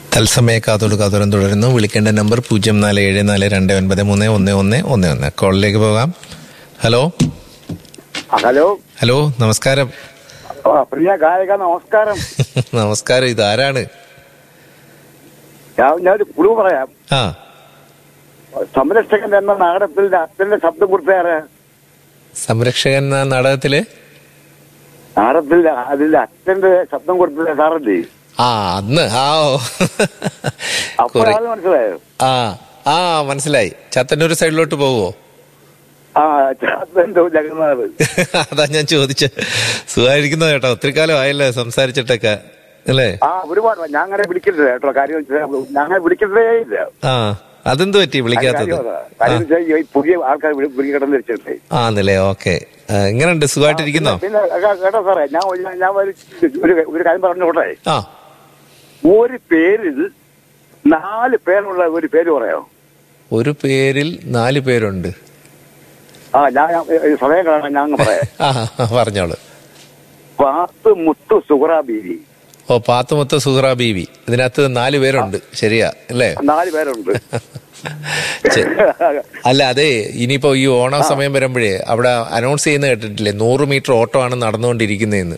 തത്സമയ കാതോട് കാതോരം തുടരുന്നു വിളിക്കേണ്ട നമ്പർ പൂജ്യം നാല് ഏഴ് നാല് രണ്ട് ഒൻപത് മൂന്ന് ഒന്ന് ഒന്ന് ഒന്ന് ഒന്ന് കോളിലേക്ക് പോകാം ഹലോ ആ, ഹലോ ഹലോ നമസ്കാരം ആ, പ്രിയ ഗായക നമസ്കാരം നമസ്കാരം ഇതാരാണ് ഞാൻ ഞാനൊരു കുളു പറയാം ആ സംരക്ഷകൻ എന്ന നാടകത്തിൽ അച്ഛന്റെ ശബ്ദം കൊടുത്തേറെ സംരക്ഷകൻ എന്ന നാടകത്തില് നാടകത്തിൽ അതിൽ അച്ഛന്റെ ശബ്ദം കൊടുത്തില്ല സാറല്ലേ ആ അന്ന് ആ ഓ കുറെ അപ്പോഴാണ് മനസ്സിലായോ ആ ആ മനസ്സിലായി ചത്തന്നൂർ സൈഡിലോട്ട് പോവോ ആ അച്ഛൻ്റെ ജഗന്നാഥ് അതാ ഞാൻ ചോദിച്ച സുഖമായിരിക്കുന്നു കേട്ടോ ഒത്തിരി കാലം ആയല്ലോ സംസാരിച്ചിട്ടൊക്കെ അല്ലേ ആ ഒരുപാട് ഞാൻ അങ്ങനെ വിളിക്കരുത് കേട്ടോ കാര്യം വെച്ചാൽ ഞാൻ അങ്ങനെ വിളിക്കുന്നതേ ഇല്ല ആ അതെന്ത് പറ്റി വിളിക്കാത്തത് കാര്യം അതാ. കാര്യം വെച്ചാൽ ഈ പുതിയ ആൾക്കാർ വിളിക്കണമെന്ന് വെച്ചിട്ടേ ആ എന്നല്ലേ ഓക്കെ എങ്ങനെയുണ്ട് സുഖമായിട്ടിരിക്കുന്നോ പിന്നെ കേ- കേട്ടോ സാറേ ഞാൻ ഒരു- ഞാൻ ഒരു ഒരു- ഒരു കാര്യം പറഞ്ഞോട്ടെ ആ ഒരു പേരിൽ നാല് പേരുള്ള ഒരു പേര് പറയാമോ ഒരു പേരിൽ നാല് പേരുണ്ട് ആ ഞാൻ ഞാൻ- ഏ, സമയം കാണാൻ ഞാൻ അങ്ങ് പറയാം ആ പറഞ്ഞോളൂ പാത്ത് മുത്തു സുഹറ ബീവി ഓ പാത്തുമൊത്ത സുഹറ ബീവി ഇതിനകത്ത് നാല് പേരുണ്ട് ശരിയാ അല്ലേ നാല് പേരുണ്ട് ചെ- അല്ല അതെ ഇനിയിപ്പോ ഈ ഓണം സമയം വരുമ്പോഴേ അവിടെ അനൗൺസ് ചെയ്യുന്ന കേട്ടിട്ടില്ലേ നൂറ് മീറ്റർ ഓട്ടമാണ് നടന്നുകൊണ്ടിരിക്കുന്നതെന്ന്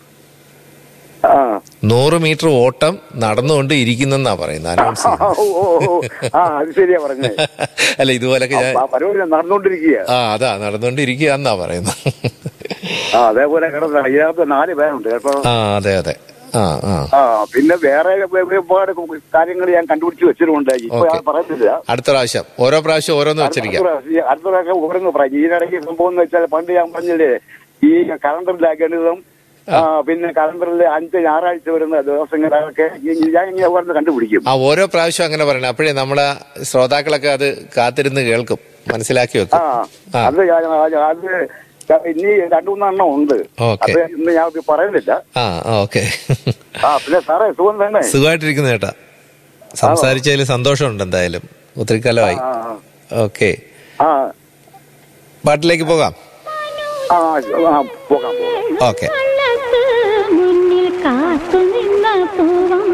ആ നൂറ് മീറ്റർ ഓട്ടം നടന്നുകൊണ്ട് ഇരിക്കുന്നെന്നാ പറയുന്നത് അനൗൺസ് ആ, ഓ, ഓ, ഓ. ആ അത് ശരിയാ പറഞ്ഞേ അല്ല ഇതുപോലൊക്കെ ഞാൻ ആ പരിപാടി നടന്നുകൊണ്ടിരിക്കുക ആ അതാ നടന്നുകൊണ്ടിരിക്കുക എന്നാ പറയുന്നത് ആ അതേപോലെ കിടന്ന ഇതിനകത്ത് നാല് പേരുണ്ട് കേട്ടോ ആ അതെ അതെ ആ ആ ആ പിന്നെ വേറെ ഒരുപാട് കാര്യങ്ങൾ ഞാൻ കണ്ടുപിടിച്ച് വെച്ചിട്ടുണ്ട് ഇപ്പൊ ഓക്കേ. ഞാൻ പറയുന്നില്ല അടുത്ത പ്രാവശ്യം ഓരോ പ്രാവശ്യം ഓരോന്ന് വെച്ചിരിക്കാം അടുത്ത പ്രാവശ്യം- അടുത്ത പ്രാവശ്യം ഓരോന്ന് പറയാം ഇതിനിടയ്ക്ക് സംഭവം എന്ന് വെച്ചാൽ പണ്ട് ഞാൻ പറഞ്ഞില്ലേ ഈ കലണ്ടറിലെ ഗണിതം ആ, പിന്നെ കലണ്ടറിൽ അഞ്ച് ഞായറാഴ്ച വരുന്ന ദിവസങ്ങളൊക്കെ ഈ- ഞാൻ ഇങ്ങനെ ഓരോന്ന് കണ്ടുപിടിക്കും ആ ഓരോ പ്രാവശ്യം അങ്ങനെ പറയണം അപ്പോഴേ നമ്മളെ ശ്രോതാക്കളൊക്കെ അത് കാത്തിരുന്ന് കേൾക്കും മനസ്സിലാക്കി ആ വെക്കും ആ അത് ഞാൻ- അത് ഇനി രണ്ടു മൂന്നെണ്ണം ഉണ്ട് ഓക്കേ. അത് ഇന്ന് ഞാൻ ഇത് പറയുന്നില്ല ആ ഓക്കെ ആ പിന്നെ സാറേ സുഖം തന്നെ സുഖമായിട്ടിരിക്കുന്നു ചേട്ടാ സംസാരിച്ചതിൽ സന്തോഷമുണ്ട് എന്തായാലും ഒത്തിരി കാലമായി ആ, ഓക്കെ ആ പാട്ടിലേക്ക് പോകാം ആ ആ പോകാം പോകാം ഓക്കെ മുന്നിൽ കാത്തു നിന്ന പൂവം